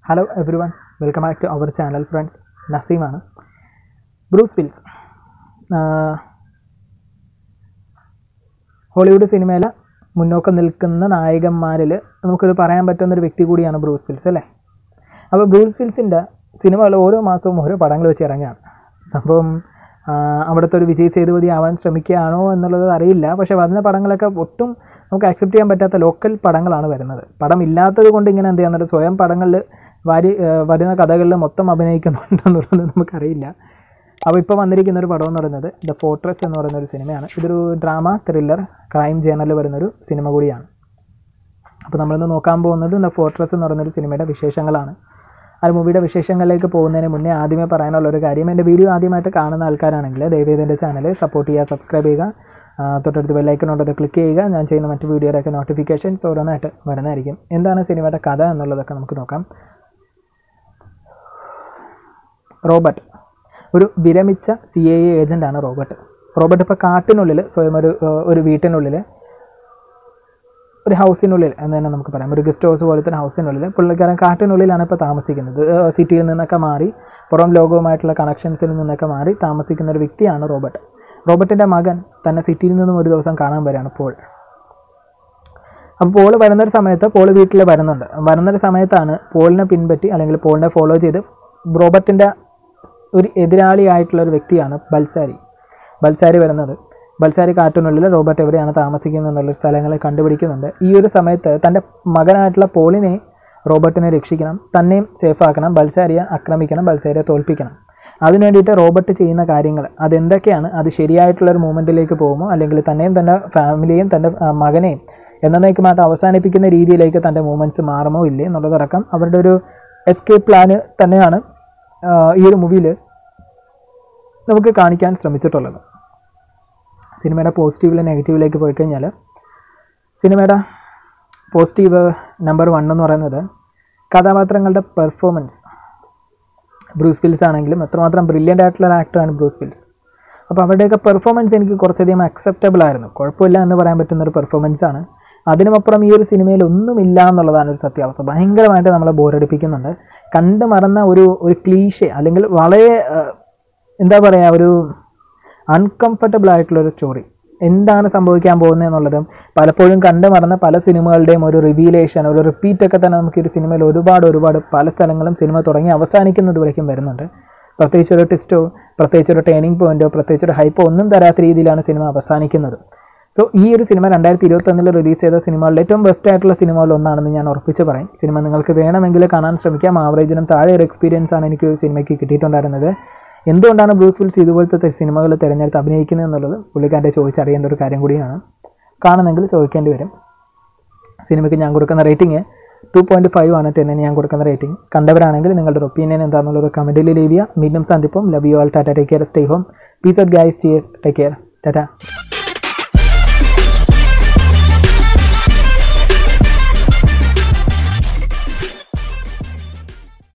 hello everyone welcome back to our channel friends നസീമാണ് Bruce Willis Hollywood സിനിമയിലെ മുന്നോക്കം നിൽക്കുന്ന നായകന്മാരിൽ നമുക്കൊരു പറയാൻ പറ്റുന്ന ഒരു വ്യക്തി കൂടിയാണ് ബ്രൂസ് വിൽസ് അല്ലേ അപ്പോൾ ബ്രൂസ് വിൽസിൻ്റെ സിനിമകൾ ഓരോ മാസവും ഓരോ പടങ്ങൾ വെച്ച് ഇറങ്ങുകയാണ് സംഭവം ആ, അവിടുത്തെ ഒരു വിജയ് സേതുപതി ആവാൻ ശ്രമിക്കുകയാണോ എന്നുള്ളത് അറിയില്ല പക്ഷേ വരുന്ന പടങ്ങളൊക്കെ ഒട്ടും നമുക്ക് അക്സെപ്റ്റ് ചെയ്യാൻ പറ്റാത്ത ലോക്കൽ പടങ്ങളാണ് വരുന്നത് പടം ഇല്ലാത്തത് കൊണ്ട് ഇങ്ങനെ എന്ത് ചെയ്യുന്നുണ്ട് സ്വയം പടങ്ങളിൽ വാരി ആ, വരുന്ന കഥകളിൽ മൊത്തം അഭിനയിക്കുന്നുണ്ടെന്നുള്ളത് നമുക്കറിയില്ല അപ്പോൾ ഇപ്പോൾ വന്നിരിക്കുന്ന ഒരു പടം എന്ന് പറയുന്നത് ദ ഫോർട്രസ് എന്ന് പറയുന്ന ഒരു സിനിമയാണ് ഇതൊരു ഡ്രാമ ത്രില്ലർ ക്രൈം ജേണലിൽ വരുന്നൊരു സിനിമ കൂടിയാണ് അപ്പോൾ നമ്മളിന്ന് നോക്കാൻ പോകുന്നത് ദ ഫോർട്രസ് എന്ന് പറയുന്നൊരു സിനിമയുടെ വിശേഷങ്ങളാണ് ആ ഒരു മൂവിയുടെ വിശേഷങ്ങളിലേക്ക് പോകുന്നതിന് മുന്നേ ആദ്യമേ പറയാനുള്ള ഒരു കാര്യം എൻ്റെ വീഡിയോ ആദ്യമായിട്ട് കാണുന്ന ആൾക്കാരാണെങ്കിൽ ദയവേദ എൻ്റെ ചാനൽ സപ്പോർട്ട് ചെയ്യുക സബ്സ്ക്രൈബ് ചെയ്യുക ആ, തൊട്ടടുത്ത് ബെല്ലൈക്കണോട്ട് അത് ക്ലിക്ക് ചെയ്യുക ഞാൻ ചെയ്യുന്ന മറ്റ് വീഡിയോയുടെയൊക്കെ നോട്ടിഫിക്കേഷൻസ് ഓരോന്നായിട്ട് വരുന്നതായിരിക്കും എന്താണ് സിനിമയുടെ കഥ എന്നുള്ളതൊക്കെ നമുക്ക് നോക്കാം റോബർട്ട് ഒരു വിരമിച്ച സി ഐ എ ഏജൻ്റാണ് റോബർട്ട് റോബർട്ട് ഇപ്പോൾ കാട്ടിനുള്ളിൽ സ്വയം ഒരു ആ, ഒരു വീട്ടിനുള്ളിൽ ഒരു ഹൗസിനുള്ളിൽ എന്ന് തന്നെ നമുക്ക് പറയാം ഒരു ഗസ്റ്റ് ഹൗസ് പോലത്തെ ഒരു ഹൗസിനുള്ളിൽ പുള്ളിക്കാരൻ കാട്ടിനുള്ളിലാണ് ഇപ്പോൾ താമസിക്കുന്നത് ഏഹ് സിറ്റിയിൽ നിന്നൊക്കെ മാറി പുറം ലോകവുമായിട്ടുള്ള കണക്ഷൻസിൽ നിന്നൊക്കെ മാറി താമസിക്കുന്ന ഒരു വ്യക്തിയാണ് റോബർട്ട് റോബർട്ടിൻ്റെ മകൻ തന്നെ സിറ്റിയിൽ നിന്നും ഒരു ദിവസം കാണാൻ വരികയാണ് പോൾ അപ്പോൾ പോൾ വരുന്നൊരു സമയത്ത് പോൾ വീട്ടിൽ വരുന്നുണ്ട് വരുന്നൊരു സമയത്താണ് പോളിനെ പിൻപറ്റി അല്ലെങ്കിൽ പോളിനെ ഫോളോ ചെയ്ത് റോബർട്ടിൻ്റെ ഒരു എതിരാളിയായിട്ടുള്ള ഒരു വ്യക്തിയാണ് ബൽസാരി ബൽസാരി വരുന്നത് ബൽസാരി കാട്ടിനുള്ളിൽ റോബർട്ട് എവിടെയാണ് താമസിക്കുന്നത് എന്നുള്ള സ്ഥലങ്ങളെ കണ്ടുപിടിക്കുന്നുണ്ട് ഈ ഒരു സമയത്ത് തൻ്റെ മകനായിട്ടുള്ള പോളിനെ റോബർട്ടിനെ രക്ഷിക്കണം തന്നെയും സേഫ് ആക്കണം ബൽസാരിയെ ആക്രമിക്കണം ബൽസാരിയെ തോൽപ്പിക്കണം അതിനു വേണ്ടിയിട്ട് റോബർട്ട് ചെയ്യുന്ന കാര്യങ്ങൾ അതെന്തൊക്കെയാണ് അത് ശരിയായിട്ടുള്ള ഒരു മൂമെൻറ്റിലേക്ക് പോകുമോ അല്ലെങ്കിൽ തന്നെയും തൻ്റെ ഫാമിലിയെയും തൻ്റെ ആ, മകനെയും എന്നേക്കുമായിട്ട് അവസാനിപ്പിക്കുന്ന രീതിയിലേക്ക് തൻ്റെ മൂവ്മെൻറ്റ്സ് മാറുമോ ഇല്ലേ എന്നുള്ളതടക്കം അവരുടെ ഒരു എസ്കേപ്പ് പ്ലാന് തന്നെയാണ് ആ, ഈ ഒരു മൂവിയിൽ നമുക്ക് കാണിക്കാൻ ശ്രമിച്ചിട്ടുള്ളത് സിനിമയുടെ പോസിറ്റീവിലെ നെഗറ്റീവിലേക്ക് പോയി കഴിഞ്ഞാൽ സിനിമയുടെ പോസിറ്റീവ് നമ്പർ വൺ എന്ന് പറയുന്നത് കഥാപാത്രങ്ങളുടെ പെർഫോമൻസ് ബ്രൂസ് വിൽസ് ആണെങ്കിലും എത്രമാത്രം ബ്രില്യൻ്റ് ആയിട്ടുള്ള ഒരു ആക്ടറാണ് ബ്രൂസ് വിൽസ് അപ്പോൾ അവരുടെയൊക്കെ പെർഫോമൻസ് എനിക്ക് കുറച്ചധികം അക്സെപ്റ്റബിൾ ആയിരുന്നു കുഴപ്പമില്ല എന്ന് പറയാൻ പറ്റുന്ന ഒരു പെർഫോമൻസ് ആണ് അതിനുമപ്പുറം ഈ ഒരു സിനിമയിൽ ഒന്നുമില്ല എന്നുള്ളതാണ് ഒരു സത്യാവസ്ഥ ഭയങ്കരമായിട്ട് നമ്മളെ ബോറടിപ്പിക്കുന്നുണ്ട് കണ്ടു മറന്ന ഒരു ഒരു ക്ലീഷെ അല്ലെങ്കിൽ വളരെ ആ, എന്താ പറയുക ഒരു അൺകംഫർട്ടബിൾ ആയിട്ടുള്ള ഒരു സ്റ്റോറി എന്താണ് സംഭവിക്കാൻ പോകുന്നത് എന്നുള്ളതും പലപ്പോഴും കണ്ടു മറന്ന പല സിനിമകളുടെയും ഒരു റിവീലേഷൻ ഒരു റിപ്പീറ്റ് ഒക്കെ തന്നെ നമുക്ക് ഈ ഒരു സിനിമയിൽ ഒരുപാട് ഒരുപാട് പല സ്ഥലങ്ങളും സിനിമ തുടങ്ങി അവസാനിക്കുന്നത് വരയ്ക്കും വരുന്നുണ്ട് പ്രത്യേകിച്ച് ഒരു ട്വിസ്റ്റോ പ്രത്യേകിച്ച് ഒരു ടേണിംഗ് പോയിന്റോ പ്രത്യേകിച്ച് ഒരു ഹൈപ്പോ ഒന്നും തരാത്ത രീതിയിലാണ് സിനിമ അവസാനിക്കുന്നത് സോ ഈ ഒരു സിനിമ രണ്ടായിരത്തി ഇരുപത്തൊന്നിൽ റിലീസ് ചെയ്ത സിനിമകളുടെ ഏറ്റവും ബെസ്റ്റ് ആയിട്ടുള്ള സിനിമകളിൽ ഒന്നാണെന്ന് ഞാൻ ഉറപ്പിച്ച് പറയും സിനിമ നിങ്ങൾക്ക് വേണമെങ്കിൽ കാണാൻ ശ്രമിക്കാം ആവറേജിനും താഴെ ഒരു എക്സ്പീരിയൻസ് ആണ് എനിക്ക് ഈ സിനിമയ്ക്ക് കിട്ടിയിട്ടുണ്ടായിരുന്നത് എന്തുകൊണ്ടാണ് ബ്രൂസ് വിൽസ് ഇതുപോലത്തെ സിനിമകൾ തിരഞ്ഞെടുത്ത് അഭിനയിക്കുന്നത് എന്നുള്ളത് പുള്ളിക്കാരുടെ ചോദിച്ചറിയേണ്ട ഒരു കാര്യം കൂടിയാണ് കാണുന്നെങ്കിൽ ചോദിക്കേണ്ടി വരും സിനിമയ്ക്ക് ഞാൻ കൊടുക്കുന്ന റേറ്റിംഗ് ടു പോയിൻറ്റ് ഫൈവ് ആണ് ടെന്നിന് ഞാൻ കൊടുക്കുന്ന റേറ്റിംഗ് കണ്ടവരാണെങ്കിൽ നിങ്ങളുടെ ഒപ്പീനിയൻ എന്താണെന്നുള്ളത് കമൻറ്റിൽ ലീവ് ചെയ്യുക മീഡിയം സന്ദിപ്പം love you all tata take care stay home peace out guys cheers take care Tata